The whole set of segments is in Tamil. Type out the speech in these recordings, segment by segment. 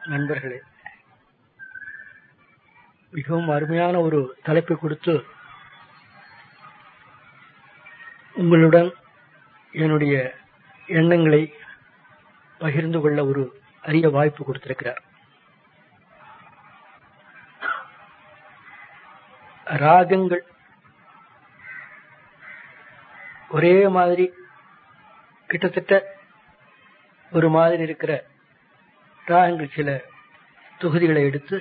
நண்பர்களே மிகவும் அருமையான ஒரு தலைப்பை கொடுத்து உங்களுடன் என்னுடைய எண்ணங்களை பகிர்ந்து கொள்ள ஒரு அரிய வாய்ப்பு கொடுத்திருக்கிறார் ராகங்கள் ஒரே மாதிரி கிட்டத்தட்ட ஒரு மாதிரி இருக்கிற ராகங்கள் சில தொகுதிகளை எடுத்து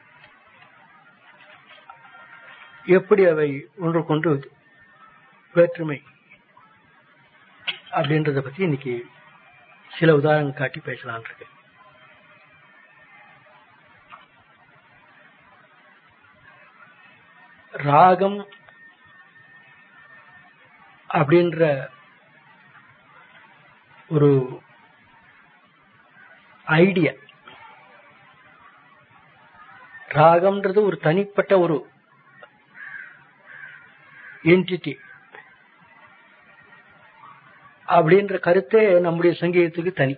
எப்படி அவை ஒன்றுக்கொன்று வேற்றுமை அப்படின்றத பத்தி இன்னைக்கு சில உதாரணங்கள் காட்டி பேசலாம் இருக்கு ராகம் அப்படின்ற ஒரு ஐடியா ராகம்ன்றது ஒரு தனிப்பட்ட ஒரு என்டிட்டி அப்படின்ற கருத்தே நம்முடைய சங்கீதத்துக்கு தனி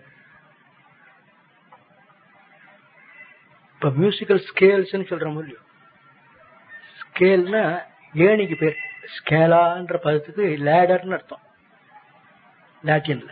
இப்ப மியூசிக்கல் ஸ்கேல்ஸ் சொல்றோம் இல்லையோ ஸ்கேல்னா ஏணிக்கு பேர் ஸ்கேலான்ற பதத்துக்கு லேடர்னு அர்த்தம் லாட்டின்ல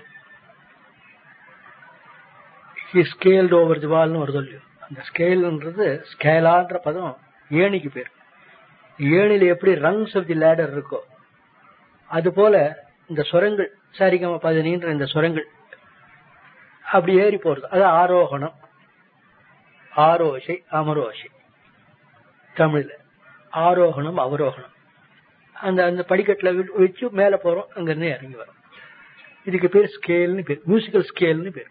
ஸ்கேல்டு ஓவர் தி வால்னு வருது இல்லையோ அந்த ஸ்கேல்ன்றது ஸ்கேலான்ற பதம் ஏணிக்கு பேர் ஏணில எப்படி ரங்ஸ் ஆஃப் தி லேடர் இருக்கோ அது போல இந்த சுரங்கள் சரிகம பதினின்ற இந்த சுரங்கள் அப்படி ஏறி போறது அது ஆரோகணம் ஆரோசை அமரோசை தமிழ்ல ஆரோகணம் அவரோகணம் அந்த அந்த படிக்கட்டுல வச்சு மேல போறோம் அங்க இருந்து இறங்கி வரோம் இதுக்கு பேர் ஸ்கேல்னு பேர் மியூசிக்கல் ஸ்கேல்னு பேர்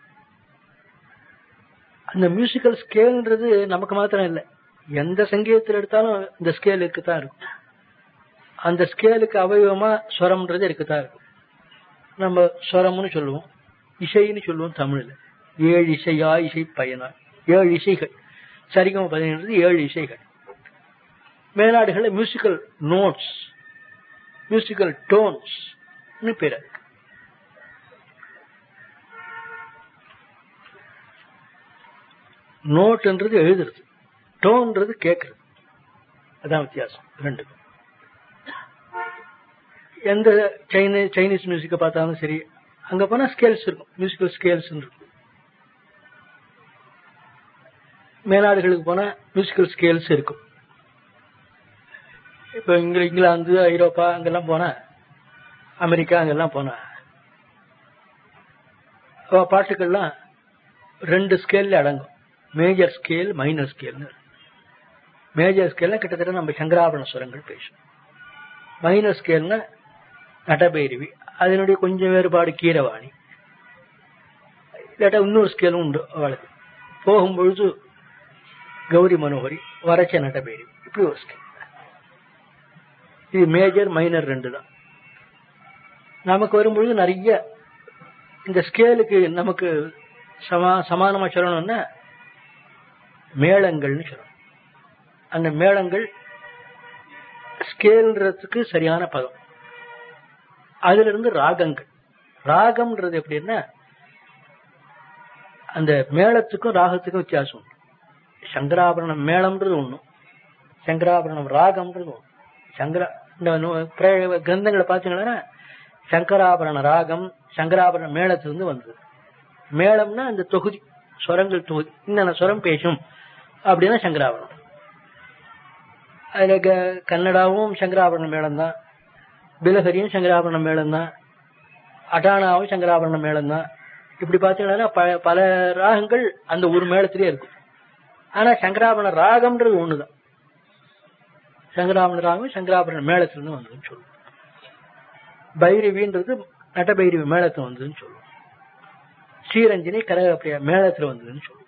அந்த மியூசிக்கல் ஸ்கேல்ன்றது நமக்கு மாத்திரம் இல்லை எந்த சங்கீதத்தில் எடுத்தாலும் இந்த ஸ்கேல் இருக்குதான் இருக்கும் அந்த ஸ்கேலுக்கு அவயவமா ஸ்வரம்ன்றது இருக்குதான் இருக்கும் நம்ம ஸ்வரம்னு சொல்லுவோம் இசைன்னு சொல்லுவோம் தமிழ்ல ஏழு இசையா இசை பயனா ஏழு இசைகள் சரிகம பதினெண்டு ஏழு இசைகள் மேலாடுகள்ல மியூசிக்கல் நோட்ஸ் மியூசிக்கல் டோன்ஸ் பேர் நோட்ன்றது எழுதுறது டோன்றது கேட்கறது அதான் வித்தியாசம் ரெண்டுக்கும் எந்த சைனீஸ் சைனீஸ் மியூசிக்கை பார்த்தாலும் சரி அங்க போனா ஸ்கேல்ஸ் இருக்கும் மியூசிக்கல் ஸ்கேல்ஸ் இருக்கும் மேலாடுகளுக்கு போனா மியூசிக்கல் ஸ்கேல்ஸ் இருக்கும் இப்ப இங்க இங்கிலாந்து ஐரோப்பா அங்கெல்லாம் போனா அமெரிக்கா அங்கெல்லாம் போனா பாட்டுக்கள்லாம் ரெண்டு ஸ்கேல்ல அடங்கும் மேஜர் ஸ்கேல் மைனர் ஸ்கேல்னு மேஜர் ஸ்கேல்னா கிட்டத்தட்ட நம்ம சங்கராபரண சுரங்கள் பேசும் மைனர் ஸ்கேல்னா நடபைரவி அதனுடைய கொஞ்சம் வேறுபாடு கீரவாணி இல்லாட்டா இன்னொரு ஸ்கேலும் உண்டு அவளுக்கு போகும்பொழுது கௌரி மனோகரி வரைச்ச நடபைரவி இப்படி ஒரு ஸ்கேல் இது மேஜர் மைனர் ரெண்டு தான் நமக்கு வரும்பொழுது நிறைய இந்த ஸ்கேலுக்கு நமக்கு சமா சமானமா சொல்லணும்னா மேளங்கள்னு சொல்லணும் அந்த மேளங்கள் ஸ்கேல்ன்றதுக்கு சரியான பதம் அதுல இருந்து ராகங்கள் ராகம்ன்றது எப்படின்னா அந்த மேளத்துக்கும் ராகத்துக்கும் வித்தியாசம் உண்டு சங்கராபரணம் மேளம்ன்றது ஒண்ணும் சங்கராபரணம் ராகம்ன்றது ஒண்ணு சங்கரா இந்த கிரந்தங்களை பார்த்தீங்கன்னா சங்கராபரண ராகம் சங்கராபரண மேளத்திலிருந்து வந்தது மேளம்னா அந்த தொகுதி ஸ்வரங்கள் தொகுதி இன்னென்ன ஸ்வரம் பேசும் அப்படின்னா சங்கராபரணம் அதுல கன்னடாவும் சங்கராபரண மேளம் தான் பிலஹரியும் சங்கராபரண மேளம் தான் அடானாவும் சங்கராபரண மேளம் தான் இப்படி பார்த்தீங்கன்னா பல ராகங்கள் அந்த ஒரு மேளத்திலே இருக்கும் ஆனா சங்கராபரண ராகம்ன்றது ஒண்ணுதான் சங்கராபரண ராகம் சங்கராபரண மேளத்திலிருந்து வந்ததுன்னு சொல்லுவோம் பைரவின்றது நட்டபைரவி மேளத்துல வந்ததுன்னு சொல்லுவோம் ஸ்ரீரஞ்சனி கரகப்பிரியா மேளத்துல வந்ததுன்னு சொல்லுவோம்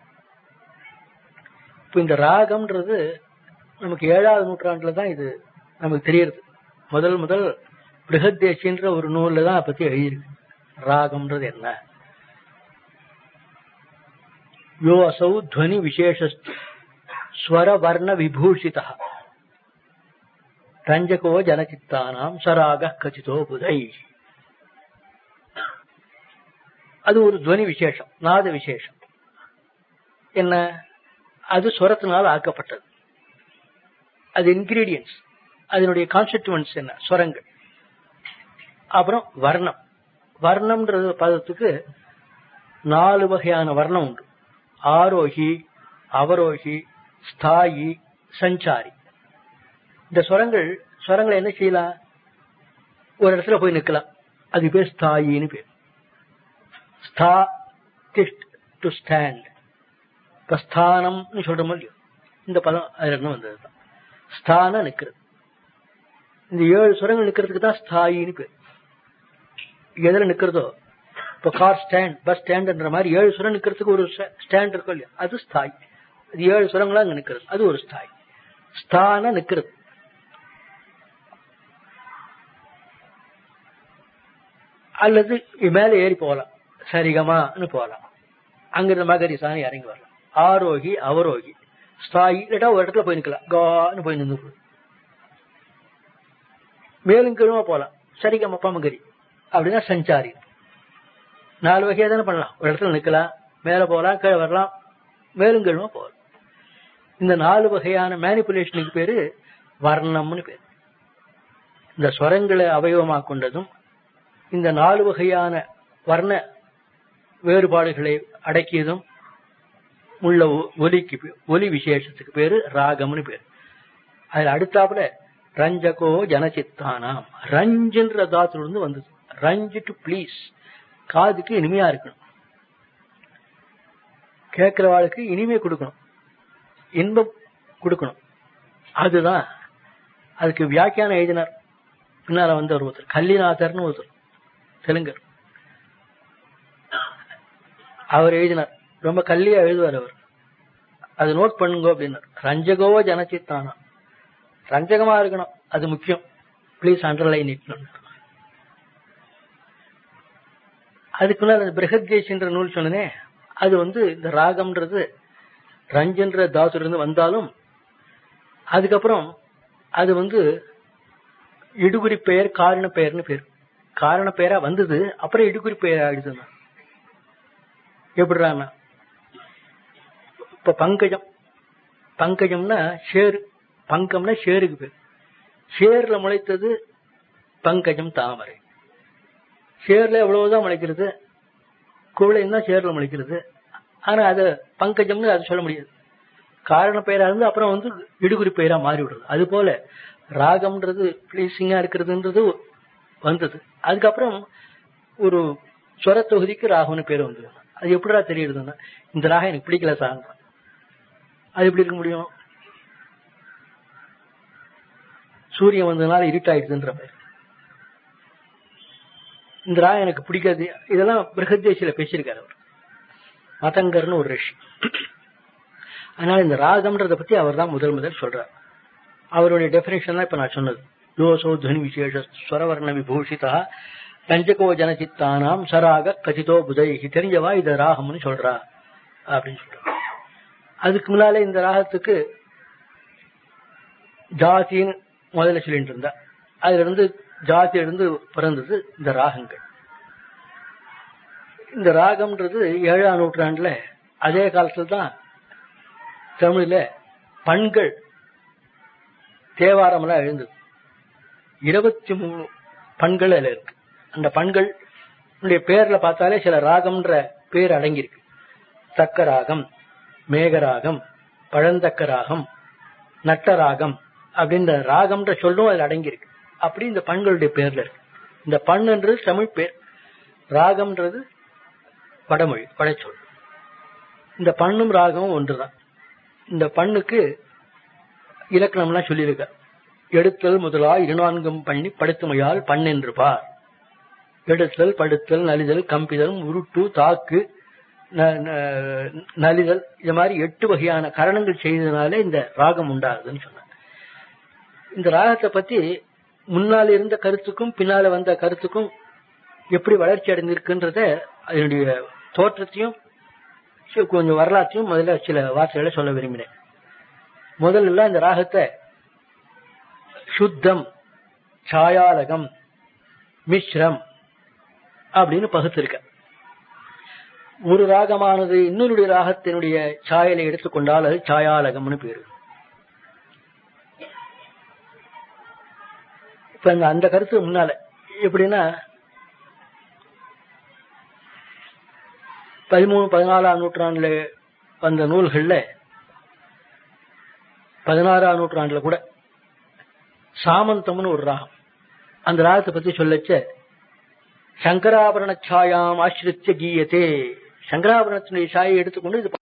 இப்ப இந்த ராகம்ன்றது நமக்கு ஏழாவது நூற்றாண்டுல தான் இது நமக்கு தெரியுது முதல் முதல் பிருகத்தேசின்ற ஒரு நூல்ல தான் பத்தி எழுதியிருக்கு ராகம்ன்றது என்ன யோ அசௌ துவனி விசேஷஸ்து ஸ்வர வர்ண விபூஷிதா ரஞ்சகோ ஜனசித்தானாம் சராக கச்சிதோ புதை அது ஒரு துவனி விசேஷம் நாத விசேஷம் என்ன அது சுரத்தினால் ஆக்கப்பட்டது அது இன்கிரீடியன்ஸ் அதனுடைய கான்ஸ்டிடியூன்ஸ் என்ன சுரங்கள் அப்புறம் வர்ணம் வர்ணம்ன்றது பதத்துக்கு நாலு வகையான வர்ணம் உண்டு ஆரோகி அவரோகி ஸ்தாயி சஞ்சாரி இந்த சுரங்கள் சுரங்களை என்ன செய்யலாம் ஒரு இடத்துல போய் நிக்கலாம் அது பேர் ஸ்தாயின்னு பேர் ஸ்தா டு ஸ்டாண்ட் இப்ப ஸ்தானம்னு சொல்றோமோ இல்லையோ இந்த பதம் அதுல இருந்து வந்ததுதான் ஸ்தான நிக்கிறது இந்த ஏழு சுரங்கள் நிக்கிறதுக்கு தான் ஸ்தாயின்னு பேர் எதுல நிக்கிறதோ இப்ப கார் ஸ்டாண்ட் பஸ் ஸ்டாண்ட்ன்ற மாதிரி ஏழு சுரம் நிக்கிறதுக்கு ஒரு ஸ்டாண்ட் இருக்கும் இல்லையா அது ஸ்தாய் அது ஏழு சுரங்களா அங்க நிக்கிறது அது ஒரு ஸ்தாய் ஸ்தான நிக்கிறது அல்லது மேல ஏறி போகலாம் சரிகமான்னு போகலாம் அங்கிருந்த மகரி சாணி இறங்கி வரலாம் ஆரோகி அவரோகி ஸ்தாயி இல்லாட்டா ஒரு இடத்துல போய் நிக்கலாம் கான்னு போய் நின்று மேலும் கீழுமா போகலாம் சரிகமா பமகரி அப்படின்னா சஞ்சாரி நாலு வகையா தானே பண்ணலாம் ஒரு இடத்துல நிக்கலாம் மேல போகலாம் கீழே வரலாம் மேலும் கீழுமா போகலாம் இந்த நாலு வகையான மேனிப்புலேஷனுக்கு பேரு வர்ணம்னு பேரு இந்த ஸ்வரங்களை அவயவமா கொண்டதும் இந்த நாலு வகையான வர்ண வேறுபாடுகளை அடக்கியதும் உள்ள ஒலிக்கு ஒலி விசேஷத்துக்கு பேரு ராகம்னு பேரு அதுல அடுத்தாப்புல ரஞ்சகோ ஜனசித்தானாம் ரஞ்சுன்ற தாத்துல இருந்து வந்தது ரஞ்சு டு ப்ளீஸ் காதுக்கு இனிமையா இருக்கணும் கேட்கிறவாளுக்கு இனிமை கொடுக்கணும் இன்பம் கொடுக்கணும் அதுதான் அதுக்கு வியாக்கியானம் எழுதினார் பின்னால வந்து ஒருத்தர் கல்லிநாதர்னு ஒருத்தர் தெலுங்கர் அவர் எழுதினார் ரொம்ப கல்லியா எழுதுவார் அவர் அது நோட் பண்ணுங்க அப்படின்னார் ரஞ்சகோவ ஜனச்சித்தானா ரஞ்சகமா இருக்கணும் அது முக்கியம் ப்ளீஸ் அண்டர்லைன் இட் அதுக்கு முன்னாடி பிரகத்கேஷ்ன்ற நூல் சொன்னனே அது வந்து இந்த ராகம்ன்றது ரஞ்சன்ற தாசுல இருந்து வந்தாலும் அதுக்கப்புறம் அது வந்து இடுகுறி பெயர் காரண பெயர்னு பேர் காரண பெயரா வந்தது அப்புறம் இடுகுறி பெயர் ஆயிடுதுன்னா எப்படிறாங்க இப்ப பங்கஜம் பங்கஜம்னா ஷேர் பங்கம்னா ஷேருக்கு பேர் ஷேர்ல முளைத்தது பங்கஜம் தாமரை ஷேர்ல எவ்வளவுதான் முளைக்கிறது குவளையும் தான் ஷேர்ல முளைக்கிறது ஆனா அது பங்கஜம்னு அது சொல்ல முடியாது காரண பெயரா இருந்து அப்புறம் வந்து இடுகுறி பெயரா மாறி விடுறது அது போல ராகம்ன்றது பிளீசிங்கா இருக்கிறதுன்றது வந்தது அதுக்கப்புறம் ஒரு ஸ்வர தொகுதிக்கு ராகுன்னு பேர் வந்தது அது எப்படிடா தெரியுதுன்னா இந்த ராகம் எனக்கு பிடிக்கல சார் அது எப்படி இருக்க முடியும் சூரியன் வந்ததுனால இருட்டாயிடுதுன்ற பேர் இந்த ராகம் எனக்கு பிடிக்காது இதெல்லாம் பிரகதேசியில பேசியிருக்காரு அவர் மதங்கர்னு ஒரு ரிஷி அதனால இந்த ராகம்ன்றத பத்தி அவர் தான் முதல் முதல் சொல்றார் அவருடைய டெபினேஷன் தான் இப்ப நான் சொன்னது யோசோ துவனி விசேஷ ஸ்வரவர்ண விபூஷிதா பஞ்சகோ ஜனசித்தானாம் சராக கதிதோ புதைகி தெரிஞ்சவா இத ராகம்னு சொல்றா அப்படின்னு சொல்றாங்க அதுக்கு முன்னாலே இந்த ராகத்துக்கு ஜாதின்னு முதல்ல சொல்லிட்டு இருந்தா அதுல இருந்து ஜாதியில இருந்து பிறந்தது இந்த ராகங்கள் இந்த ராகம்ன்றது ஏழாம் நூற்றாண்டுல அதே காலத்துல தான் தமிழ்ல பண்கள் தேவாரம் எல்லாம் எழுந்தது இருபத்தி மூணு பண்கள் அதுல இருக்கு அந்த பண்கள் பேர்ல பார்த்தாலே சில ராகம்ன்ற பேர் அடங்கியிருக்கு தக்க ராகம் மேகராகம் பழந்தக்க ராகம் நட்டராகம் அப்படின்ற ராகம்ன்ற சொல்லும் அதுல அடங்கியிருக்கு அப்படி இந்த பண்களுடைய பேர்ல இருக்கு இந்த பண்ணுன்றது தமிழ் பேர் ராகம்ன்றது வடமொழி படைச்சொல் இந்த பண்ணும் ராகமும் ஒன்றுதான் இந்த பண்ணுக்கு இலக்கணம்லாம் சொல்லியிருக்க எடுத்தல் முதலா இருநான்கும் பண்ணி படுத்துமையால் பண் என்று பார் எடுத்தல் படுத்தல் நலிதல் கம்பிதல் உருட்டு தாக்கு நலிதல் இது மாதிரி எட்டு வகையான கரணங்கள் செய்ததுனால இந்த ராகம் உண்டாகுதுன்னு சொன்னாங்க இந்த ராகத்தை பத்தி முன்னால் இருந்த கருத்துக்கும் பின்னால வந்த கருத்துக்கும் எப்படி வளர்ச்சி அடைந்திருக்குன்றத அதனுடைய தோற்றத்தையும் கொஞ்சம் வரலாற்றையும் முதல்ல சில வார்த்தைகளை சொல்ல விரும்பினேன் முதல்ல இந்த ராகத்தை சுத்தம் சாயாலகம் மிஸ்ரம் அப்படின்னு பகுத்திருக்க ஒரு ராகமானது இன்னொரு ராகத்தினுடைய சாயலை எடுத்துக்கொண்டால் அது சாயாலகம்னு பேரு இப்ப இந்த- அந்த கருத்து முன்னால எப்படின்னா பதிமூணு பதினாலாம் நூற்றாண்டுல வந்த நூல்கள்ல பதினாறாம் நூற்றாண்டுல கூட சாமந்தம்னு ஒரு ராகம் அந்த ராகத்தை பத்தி சொல்லச்ச சங்கராபரண சாயாம் ஆசிரித்த கீயத்தே சங்கராபரணத்தினுடைய சாயை எடுத்துக்கொண்டு இது